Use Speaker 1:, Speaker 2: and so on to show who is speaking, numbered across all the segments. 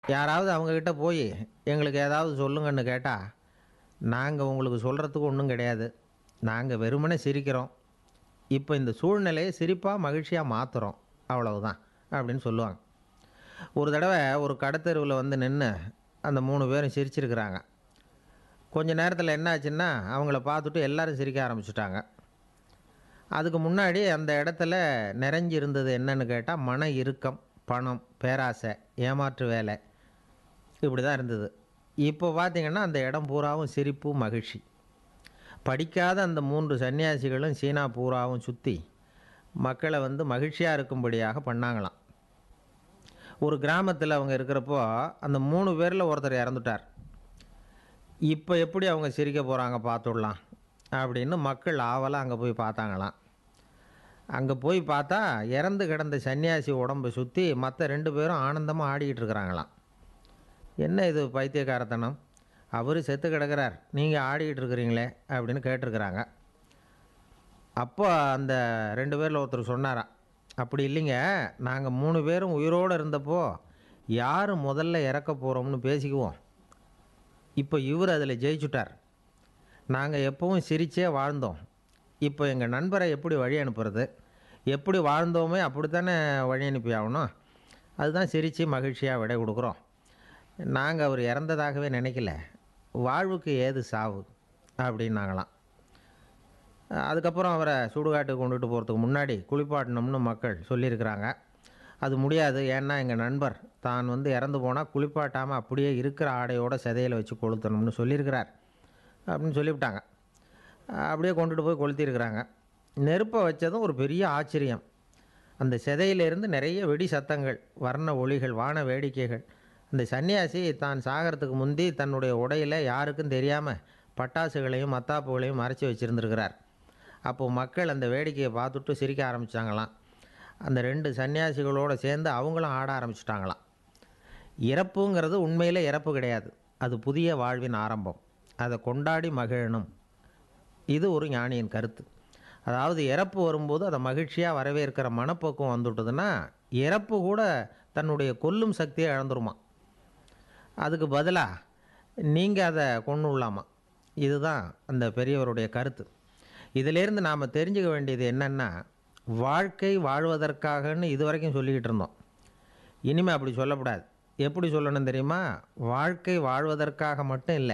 Speaker 1: யாராவது அவங்கக்கிட்ட போய் எங்களுக்கு ஏதாவது சொல்லுங்கன்னு கேட்டால் நாங்கள் உங்களுக்கு சொல்கிறதுக்கு ஒன்றும் கிடையாது நாங்கள் வெறுமனே சிரிக்கிறோம் இப்போ இந்த சூழ்நிலையை சிரிப்பாக மகிழ்ச்சியாக மாற்றுறோம் அவ்வளவுதான் அப்படின்னு சொல்லுவாங்க ஒரு தடவை ஒரு கடத்தெருவில் வந்து நின்று அந்த மூணு பேரும் சிரிச்சிருக்கிறாங்க கொஞ்ச நேரத்தில் என்ன ஆச்சுன்னா அவங்கள பார்த்துட்டு எல்லாரும் சிரிக்க ஆரம்பிச்சிட்டாங்க அதுக்கு முன்னாடி அந்த இடத்துல நிறைஞ்சி இருந்தது என்னன்னு கேட்டால் மன இறுக்கம் பணம் பேராசை ஏமாற்று வேலை இப்படி தான் இருந்தது இப்போ பார்த்தீங்கன்னா அந்த இடம் பூராவும் சிரிப்பு மகிழ்ச்சி படிக்காத அந்த மூன்று சன்னியாசிகளும் சீனா பூராவும் சுற்றி மக்களை வந்து மகிழ்ச்சியாக இருக்கும்படியாக பண்ணாங்களாம் ஒரு கிராமத்தில் அவங்க இருக்கிறப்போ அந்த மூணு பேரில் ஒருத்தர் இறந்துட்டார் இப்போ எப்படி அவங்க சிரிக்க போகிறாங்க பார்த்துடலாம் அப்படின்னு மக்கள் ஆவலாக அங்கே போய் பார்த்தாங்களாம் அங்கே போய் பார்த்தா இறந்து கிடந்த சன்னியாசி உடம்பை சுற்றி மற்ற ரெண்டு பேரும் ஆனந்தமாக ஆடிக்கிட்டு இருக்கிறாங்களாம் என்ன இது பைத்தியக்காரத்தனம் அவர் செத்து கிடக்கிறார் நீங்கள் ஆடிக்கிட்டு இருக்கிறீங்களே அப்படின்னு கேட்டிருக்கிறாங்க அப்போ அந்த ரெண்டு பேரில் ஒருத்தர் சொன்னாராம் அப்படி இல்லைங்க நாங்கள் மூணு பேரும் உயிரோடு இருந்தப்போ யார் முதல்ல இறக்க போகிறோம்னு பேசிக்குவோம் இப்போ இவர் அதில் ஜெயிச்சுட்டார் நாங்கள் எப்பவும் சிரிச்சே வாழ்ந்தோம் இப்போ எங்கள் நண்பரை எப்படி வழி அனுப்புறது எப்படி வாழ்ந்தோமே அப்படித்தானே வழி அனுப்பி ஆகணும் அதுதான் சிரித்து மகிழ்ச்சியாக விடை கொடுக்குறோம் நாங்கள் அவர் இறந்ததாகவே நினைக்கல வாழ்வுக்கு ஏது சாவு அப்படின்னாங்களாம் அதுக்கப்புறம் அவரை சுடுகாட்டுக்கு கொண்டுட்டு போகிறதுக்கு முன்னாடி குளிப்பாட்டணும்னு மக்கள் சொல்லியிருக்கிறாங்க அது முடியாது ஏன்னா எங்கள் நண்பர் தான் வந்து இறந்து போனால் குளிப்பாட்டாமல் அப்படியே இருக்கிற ஆடையோட சிதையில் வச்சு கொளுத்தணும்னு சொல்லியிருக்கிறார் அப்படின்னு சொல்லிவிட்டாங்க அப்படியே கொண்டுட்டு போய் கொளுத்திருக்கிறாங்க நெருப்பை வச்சதும் ஒரு பெரிய ஆச்சரியம் அந்த சிதையிலிருந்து நிறைய வெடி சத்தங்கள் வர்ண ஒளிகள் வான வேடிக்கைகள் அந்த சன்னியாசி தான் சாகிறதுக்கு முந்தி தன்னுடைய உடையில் யாருக்கும் தெரியாமல் பட்டாசுகளையும் மத்தாப்புகளையும் மறைச்சி வச்சுருந்துருக்கிறார் அப்போது மக்கள் அந்த வேடிக்கையை பார்த்துட்டு சிரிக்க ஆரம்பித்தாங்களாம் அந்த ரெண்டு சன்னியாசிகளோடு சேர்ந்து அவங்களும் ஆட ஆரம்பிச்சிட்டாங்களாம் இறப்புங்கிறது உண்மையில் இறப்பு கிடையாது அது புதிய வாழ்வின் ஆரம்பம் அதை கொண்டாடி மகிழணும் இது ஒரு ஞானியின் கருத்து அதாவது இறப்பு வரும்போது அதை மகிழ்ச்சியாக வரவேற்கிற மனப்போக்கம் வந்துவிட்டதுன்னா இறப்பு கூட தன்னுடைய கொல்லும் சக்தியை இழந்துருமா அதுக்கு பதிலாக நீங்கள் அதை கொண்டு விடலாமா இதுதான் அந்த பெரியவருடைய கருத்து இதிலேருந்து நாம் தெரிஞ்சுக்க வேண்டியது என்னென்னா வாழ்க்கை வாழ்வதற்காகன்னு இது வரைக்கும் சொல்லிக்கிட்டு இருந்தோம் இனிமேல் அப்படி சொல்லக்கூடாது எப்படி சொல்லணும் தெரியுமா வாழ்க்கை வாழ்வதற்காக மட்டும் இல்லை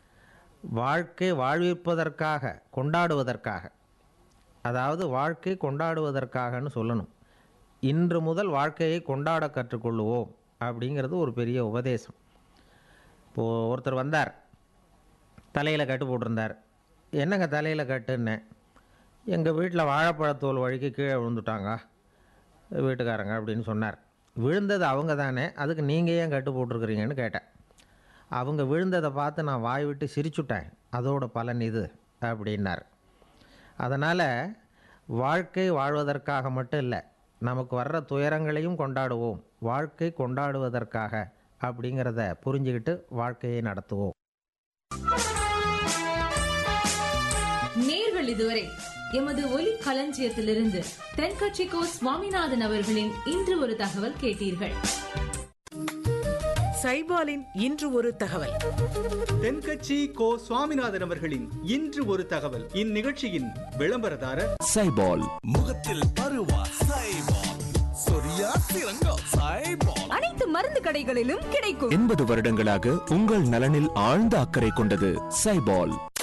Speaker 1: வாழ்க்கை வாழ்விப்பதற்காக கொண்டாடுவதற்காக அதாவது வாழ்க்கை கொண்டாடுவதற்காகன்னு சொல்லணும் இன்று முதல் வாழ்க்கையை கொண்டாட கற்றுக்கொள்ளுவோம் அப்படிங்கிறது ஒரு பெரிய உபதேசம் இப்போது ஒருத்தர் வந்தார் தலையில் கட்டு போட்டிருந்தார் என்னங்க தலையில் கட்டுன்னேன் எங்கள் வீட்டில் வாழைப்பழத்தோல் வழிக்கு கீழே விழுந்துட்டாங்க வீட்டுக்காரங்க அப்படின்னு சொன்னார் விழுந்தது அவங்க தானே அதுக்கு நீங்கள் ஏன் கட்டு போட்டிருக்கிறீங்கன்னு கேட்டேன் அவங்க விழுந்ததை பார்த்து நான் வாய் விட்டு சிரிச்சுட்டேன் அதோட பலன் இது அப்படின்னார் அதனால் வாழ்க்கை வாழ்வதற்காக மட்டும் இல்லை நமக்கு வர்ற துயரங்களையும் கொண்டாடுவோம் வாழ்க்கை கொண்டாடுவதற்காக அப்படிங்கிறத புரிஞ்சுக்கிட்டு வாழ்க்கையை நடத்துவோம்
Speaker 2: நேர்கள் இதுவரை எமது ஒலி களஞ்சியத்திலிருந்து தென்கட்சிக்கோ சுவாமிநாதன் அவர்களின் இன்று ஒரு தகவல் கேட்டீர்கள்
Speaker 3: சைபாலின் இன்று ஒரு தகவல்
Speaker 4: தென்கட்சி கோ சுவாமிநாதன் அவர்களின் இன்று ஒரு தகவல் இந்நிகழ்ச்சியின் விளம்பரதாரர்
Speaker 5: சைபால் முகத்தில் பருவா சைபால் சொரியா சிறங்கம் சைபால்
Speaker 6: அனைத்து மருந்து கடைகளிலும் கிடைக்கும்
Speaker 5: எண்பது வருடங்களாக உங்கள் நலனில் ஆழ்ந்த அக்கறை கொண்டது சைபால்